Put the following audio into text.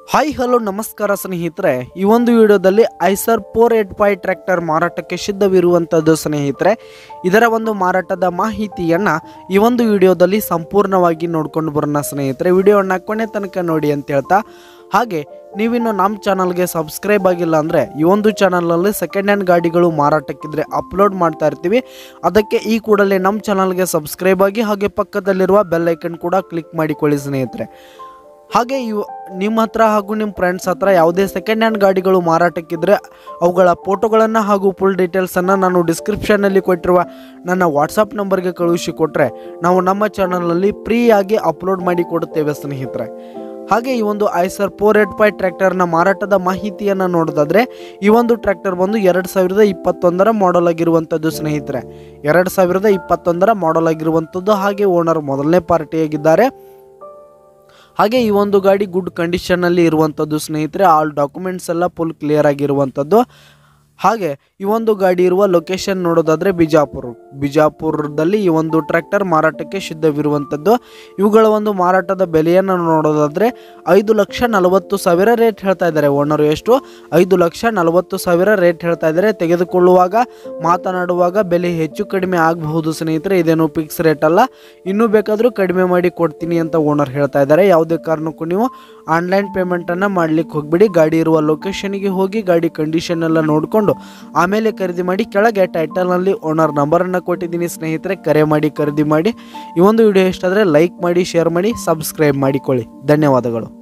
hi hello ನಮಸ್ಕಾರ ಸ್ನೇಹಿತರೆ ಈ ಒಂದು ವಿಡಿಯೋದಲ್ಲಿ Eicher four eight five tractor ಮಾರಾಟಕ್ಕೆ ಸಿದ್ಧವಿರುವಂಥದ್ದು ಸ್ನೇಹಿತರೆ ಇದರ ಒಂದು ಮಾರಾಟದ ಮಾಹಿತಿಯನ್ನು ಈ ಒಂದು ವಿಡಿಯೋದಲ್ಲಿ ಸಂಪೂರ್ಣವಾಗಿ ನೋಡ್ಕೊಂಡು ಬರೋಣ ಸ್ನೇಹಿತರೆ ವಿಡಿಯೋನ ಕೊನೆ ತನಕ ನೋಡಿ ಅಂತ ಹೇಳ್ತಾ ಹಾಗೆ ನೀವಿನ್ನು ನಮ್ಮ ಚಾನಲ್ಗೆ ಸಬ್ಸ್ಕ್ರೈಬ್ ಆಗಿಲ್ಲ ಅಂದರೆ ಈ ಒಂದು ಚಾನಲ್ನಲ್ಲಿ ಸೆಕೆಂಡ್ ಹ್ಯಾಂಡ್ ಗಾಡಿಗಳು ಮಾರಾಟಕ್ಕಿದ್ರೆ ಅಪ್ಲೋಡ್ ಮಾಡ್ತಾ ಇರ್ತೀವಿ ಅದಕ್ಕೆ ಈ ಕೂಡಲೇ ನಮ್ಮ ಚಾನಲ್ಗೆ ಸಬ್ಸ್ಕ್ರೈಬ್ ಆಗಿ ಹಾಗೆ ಪಕ್ಕದಲ್ಲಿರುವ ಬೆಲ್ ಐಕನ್ ಕೂಡ ಕ್ಲಿಕ್ ಮಾಡಿಕೊಳ್ಳಿ ಸ್ನೇಹಿತರೆ ಹಾಗೆ ಇವು ನಿಮ್ಮ ಹತ್ರ ಹಾಗೂ ನಿಮ್ಮ ಫ್ರೆಂಡ್ಸ್ ಹತ್ರ ಯಾವುದೇ ಸೆಕೆಂಡ್ ಹ್ಯಾಂಡ್ ಗಾಡಿಗಳು ಮಾರಾಟಕ್ಕಿದ್ರೆ ಅವುಗಳ ಫೋಟೋಗಳನ್ನು ಹಾಗೂ ಫುಲ್ ಡೀಟೇಲ್ಸನ್ನು ನಾನು ಡಿಸ್ಕ್ರಿಪ್ಷನ್ನಲ್ಲಿ ಕೊಟ್ಟಿರುವ ನನ್ನ ವಾಟ್ಸಪ್ ನಂಬರ್ಗೆ ಕಳುಹಿಸಿ ಕೊಟ್ಟರೆ ನಾವು ನಮ್ಮ ಚಾನಲ್ನಲ್ಲಿ ಫ್ರೀಯಾಗಿ ಅಪ್ಲೋಡ್ ಮಾಡಿ ಕೊಡುತ್ತೇವೆ ಸ್ನೇಹಿತರೆ ಹಾಗೆ ಈ ಒಂದು ಐಸರ್ ಫೋರ್ ಏಟ್ ಫೈವ್ ಟ್ರ್ಯಾಕ್ಟರ್ನ ಮಾರಾಟದ ಮಾಹಿತಿಯನ್ನು ನೋಡೋದಾದರೆ ಈ ಒಂದು ಟ್ರ್ಯಾಕ್ಟರ್ ಬಂದು ಎರಡು ಸಾವಿರದ ಇಪ್ಪತ್ತೊಂದರ ಮಾಡಲ್ ಆಗಿರುವಂಥದ್ದು ಸ್ನೇಹಿತರೆ ಎರಡು ಸಾವಿರದ ಇಪ್ಪತ್ತೊಂದರ ಮಾಡಲ್ ಆಗಿರುವಂಥದ್ದು ಹಾಗೆ ಓನರ್ ಮೊದಲನೇ ಪಾರ್ಟಿಯಾಗಿದ್ದಾರೆ ಹಾಗೆ ಈ ಒಂದು ಗಾಡಿ ಗುಡ್ ಕಂಡೀಷನ್ನಲ್ಲಿ ಇರುವಂಥದ್ದು ಸ್ನೇಹಿತರೆ ಆಲ್ ಡಾಕ್ಯುಮೆಂಟ್ಸ್ ಎಲ್ಲ ಫುಲ್ ಕ್ಲಿಯರ್ ಆಗಿರುವಂಥದ್ದು ಹಾಗೆ ಈ ಒಂದು ಗಾಡಿ ಇರುವ ಲೊಕೇಶನ್ ನೋಡೋದಾದರೆ ಬಿಜಾಪುರ ಬಿಜಾಪುರದಲ್ಲಿ ಈ ಒಂದು ಟ್ರ್ಯಾಕ್ಟರ್ ಮಾರಾಟಕ್ಕೆ ಸಿದ್ಧವಿರುವಂಥದ್ದು ಇವುಗಳ ಒಂದು ಮಾರಾಟದ ಬೆಲೆಯನ್ನು ನೋಡೋದಾದರೆ ಐದು ಲಕ್ಷ ನಲವತ್ತು ಸಾವಿರ ರೇಟ್ ಹೇಳ್ತಾ ಇದ್ದಾರೆ ಓನರು ಎಷ್ಟು ಐದು ಲಕ್ಷ ನಲವತ್ತು ಸಾವಿರ ರೇಟ್ ಹೇಳ್ತಾ ಇದ್ದಾರೆ ತೆಗೆದುಕೊಳ್ಳುವಾಗ ಮಾತನಾಡುವಾಗ ಬೆಲೆ ಹೆಚ್ಚು ಕಡಿಮೆ ಆಗಬಹುದು ಸ್ನೇಹಿತರೆ ಇದೇನು ಫಿಕ್ಸ್ ರೇಟ್ ಅಲ್ಲ ಇನ್ನೂ ಬೇಕಾದರೂ ಕಡಿಮೆ ಮಾಡಿ ಕೊಡ್ತೀನಿ ಅಂತ ಓನರ್ ಹೇಳ್ತಾ ಇದ್ದಾರೆ ಯಾವುದೇ ಕಾರಣಕ್ಕೂ ನೀವು ಆನ್ಲೈನ್ ಪೇಮೆಂಟನ್ನು ಮಾಡ್ಲಿಕ್ಕೆ ಹೋಗ್ಬಿಡಿ ಗಾಡಿ ಇರುವ ಲೊಕೇಶನ್ಗೆ ಹೋಗಿ ಗಾಡಿ ಕಂಡೀಷನ್ ಎಲ್ಲ ನೋಡಿಕೊಂಡು ಆಮೇಲೆ ಖರೀದಿ ಮಾಡಿ ಕೆಳಗೆ ಟೈಟಲ್ನಲ್ಲಿ ಓನರ್ ನಂಬರನ್ನು ಕೊಟ್ಟಿದ್ದೀನಿ ಸ್ನೇಹಿತರೆ ಕರೆ ಮಾಡಿ ಖರೀದಿ ಮಾಡಿ ಈ ಒಂದು ವಿಡಿಯೋ ಇಷ್ಟ ಆದರೆ ಲೈಕ್ ಮಾಡಿ ಶೇರ್ ಮಾಡಿ ಸಬ್ಸ್ಕ್ರೈಬ್ ಮಾಡಿಕೊಳ್ಳಿ ಧನ್ಯವಾದಗಳು